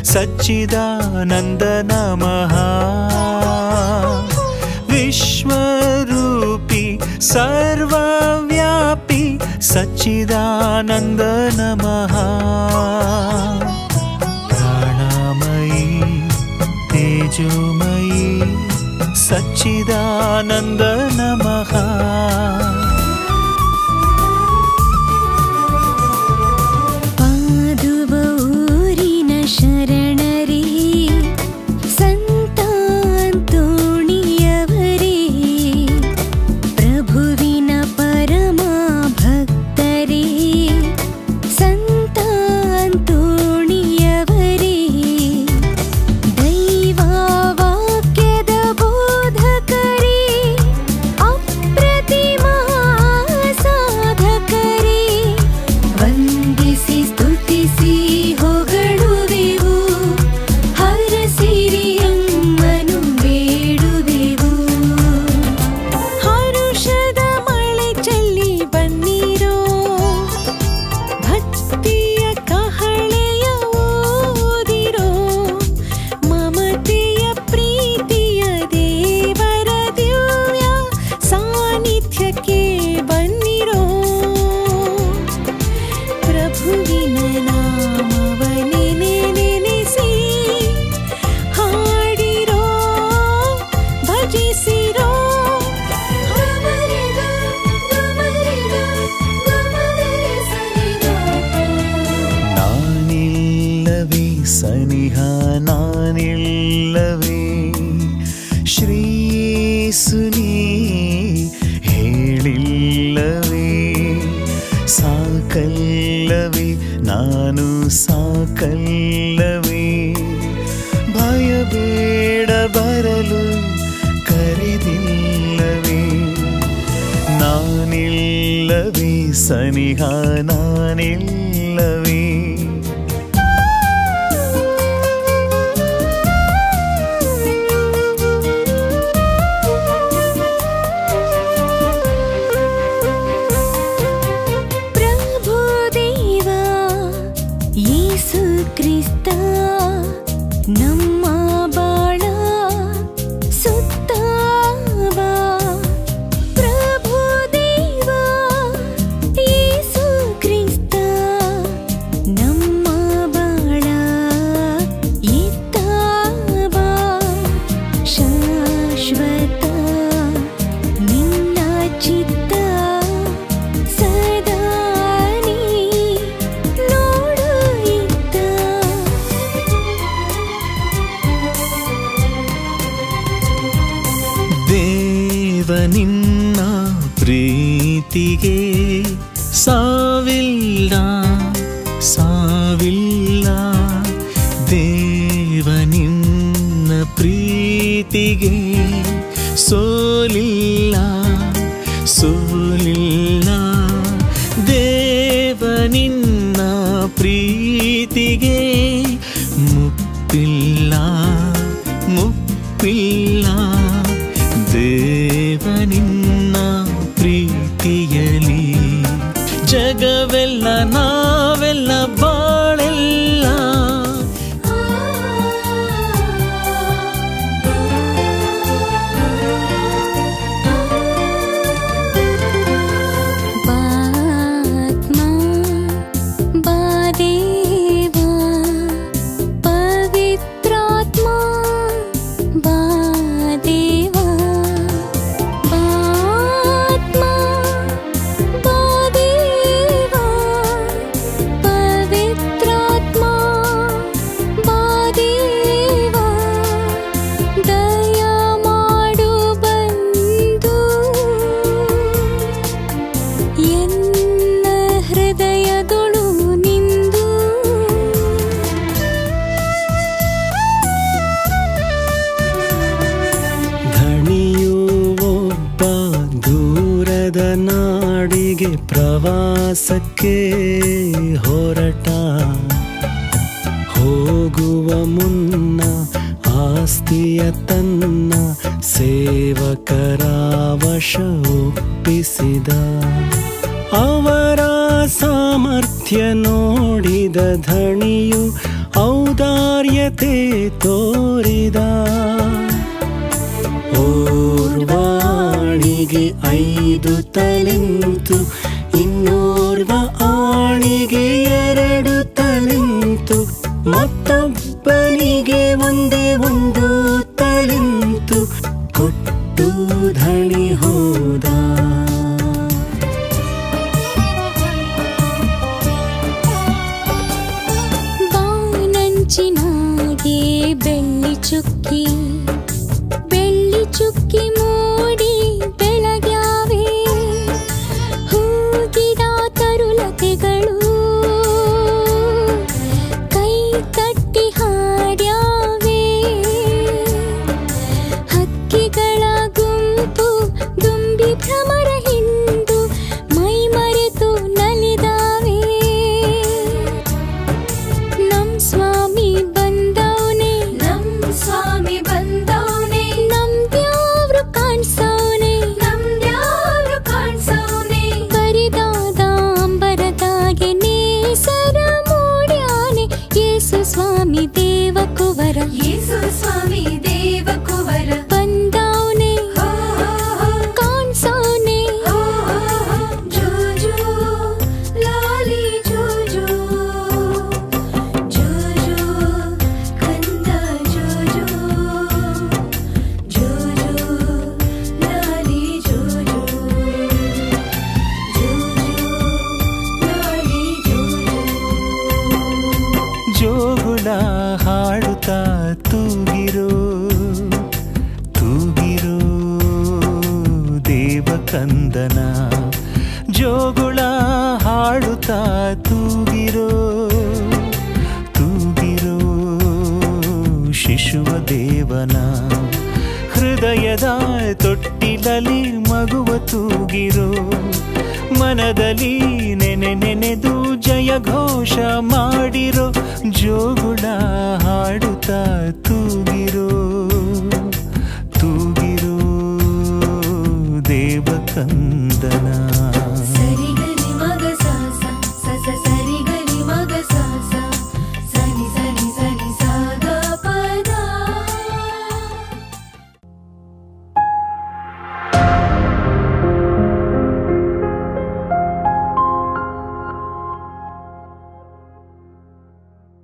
ಸಚ್ಚಿದಾನಂದ ನಮಃ ವಿಶ್ವರೂಪಿ ಸರ್ವವ್ಯಾಪಿ ಸಚ್ಚಿದಾನಂದ ನಮಃ ಪ್ರಾಣಮಯಿ ತೇಜೋಮಯಿ ಸಚ್ಚಿದಾನಂದ ನಮಃ ಪಾದುವ ಊರಿನ ಶರಣರೇ ಸಂತಾಂತೋಣಿಯವರೇ ಪ್ರಭುವಿನ ಪರಮ ಭಕ್ತರೇ ಸಂತಾಂತೋಣಿಯವರೇ ದೈವವಾಕ್ಯದ ಬೋಧಕರೇ ಅಪ್ರತಿಮಾ ಸಾಧಕರೇ ವಂದಿಸಿ ಸ್ತುತಿಸಿ ಹೊಗಳುವೆವು ಹರಸಿರಿಯಮ್ಮನು ಬೇಡುವೆವು ಹರುಷದ ಮಳೆ ಚೆಲ್ಲಿ ಬನ್ನಿರೋ ಭಕ್ತಿಯ ಕಹಳೆಯ ಓದಿರೋ ಮಮತೆಯ ಪ್ರೀತಿಯ ದೇವರ ದಿವ್ಯ ಸಾನ್ನಿಧ್ಯಕ್ಕೆ ಬನ್ನಿರೋ ಪ್ರಭುವಿನ ನಾಮವನೆ ನೆನೆಸಿ ಹಾಡಿರೋ ಭಜಿಸಿರೋ ಗಮರಿಗ, ಗಮರಿಗ, ಗಮದರೆ ಸರಿಗ. ನಾನಿಲ್ಲವೇ ಸನಿಹ ನಾನಿಲ್ಲವೇ ಶ್ರೀಸುನಿ ಹೇಳಿಲ್ಲವೇ ಸಾಕಲ್ಲವೇ ನಾನು ಸಾಕಲ್ಲವೇ ಭಯಬೇಡ ಬರಲು ಕರೆದಿಲ್ಲವೇ ನಾನಿಲ್ಲವೇ ಸನಿಹ ನಾನಿಲ್ಲವೇ ಪ್ರಭು ದೇವ ಯೇಸು ಕ್ರಿಸ್ತ ನಮ್ಮ ಬಾಳ ಸುತ್ತ ಬಾ ಪ್ರಭು ದೇವ ಯೇಸು ಕ್ರಿಸ್ತ ನಮ್ಮ ಬಾಳ ಇತ್ತ ಬಾ ಶಾಶ್ವತ ನಿನ್ನ ಚಿತ್ತ ಸದಾ ನೀ ನೋಡು ಇದ್ದ ದೇವ ನಿನ್ನ ಪ್ರೀತಿಗೆ ಸಾವಿಲ್ಲ ಸಾವಿಲ್ಲ ದೇವ ನಿನ್ನ ಪ್ರೀತಿಗೆ ಸೋಲಿಲ್ಲ ಸೋಲಿಲ್ಲ ದೇವ ನಿನ್ನ ಪ್ರೀತಿಗೆ ಮುಪ್ಪಿಲ್ಲ ಮುಪ್ಪಿಲ್ಲ ದೇವ ನಿನ್ನ ಪ್ರೀತಿಯಲಿ ಜಗವೆಲ್ಲ ನಾವೆಲ್ಲ ಬಾಳೆಲ್ಲ ಬಾತ್ಮ ಬಾದೇವ ಪವಿತ್ರಾತ್ಮ ಬಾದೇವ ಬಾತ್ಮ ಬಾದೇವ ಪವಿತ್ರಾತ್ಮ ಬಾದೇವ ದಯ ಮಾಡು ಬಂದು ಎನ್ನ ಹೃದಯದೊಳು ನಿಂದು ಧಣಿಯು ಒಬ್ಬ ದೂರದ ನಾಡಿಗೆ ಪ್ರವಾಸಕ್ಕೆ ಹೊರಟ ಹೋಗುವ ಮುನ್ನ ಆಸ್ತಿಯ ತನ್ನ ಸೇವಕರ ವಶ ಒಪ್ಪಿಸಿದ ಅವರ ಸಾಮರ್ಥ್ಯ ನೋಡಿದ ಧಣಿಯು ಔದಾರ್ಯತೆ ತೋರಿದ ಓರ್ವಾಣಿಗೆ ಐದು ತಲೆಂತು ಇನ್ನೋರ್ವ ಆಣಿಗೆ ಎರಡು ತಲೆಂತು ಮತ್ತೊಬ್ಬನಿಗೆ ಒಂದೇ ಒಂದು ತಲೆಂತು ಕೊಟ್ಟು ಧಣಿ ಹೋದ ಬಾನಂಚಿನಾಗೆ ಬೆಳ್ಳಿ ಚುಕ್ಕಿ ಬೆಳ್ಳಿ ಚುಕ್ಕಿ ಮೂಡಿ ಬೆಳಗ್ಯಾವೆ ಹೂಗಿಡ ತರುಲತೆಗಳು ಕೈ ತಟ್ಟಿ ಹಾಡ್ಯಾವೆ ಹಕ್ಕಿಗಳ ಗುಂಪು ದುಂಬಿ ಭ್ರಮರ ಹಿಂಡು ಮೈ ಮರೆತು ನಲಿದಾವೆ ನಮ್ ಸ್ವಾಮಿ ಬಂದವನೆ ನಮ್ ಸ್ವಾಮಿ ಬಂದವನೆ ನಮ್ದ್ಯಾವ್ರು ಕಾಣ್ಸವ್ನೆ ನಮ್ದ್ಯಾವ್ರು ಕಾಣ್ಸವ್ನೆ ಕರಿದಾದ ಅಂಬರದಾಗೆ ನೇಸರ ಮೂಡ್ಯಾನೆ ಯೇಸು ಸ್ವಾಮಿ ದೇವ ಕುವರ ಯೇಸು ಸ್ವಾಮಿ ದೇವ ಕುವರ ಬಂದವನೆ ಹೋ ಹೋ ಕಾಣ್ಸವ್ನೆ ಹೋ ಹೋ ಜೋಜೋ ಲಾಲಿ ಜೋಜೋ ಜೋಜೋ ಕಂದ ಜೋಜೋ ಜೋಜೋ ಲಾಲಿ ಜೋಜೋ ಜೋಜೋ ಲಾಲಿ ಜೋಜೋ ಜೋಗುಳ ಹಾಡುತ್ತಾ ತೂಗಿರೋ ತೂಗಿರೋ ದೇವಕಂದನ ಜೋಗುಳ ಹಾಡುತ್ತಾ ತೂಗಿರೋ ತೂಗಿರೋ ಶಿಶುವ ದೇವನ ಹೃದಯದ ತೊಟ್ಟಿಲಲ್ಲಿ ಮಗುವ ತೂಗಿರೋ ಮನದಲ್ಲಿ ನೆನೆ ನೆನೆದು ಜಯ ಘೋಷ ಮಾಡಿರೋ ಜೋಗುಳ ಹಾಡುತ್ತಾ ತೂಗಿರೋ ತೂಗಿರೋ ದೇವಕಂದನ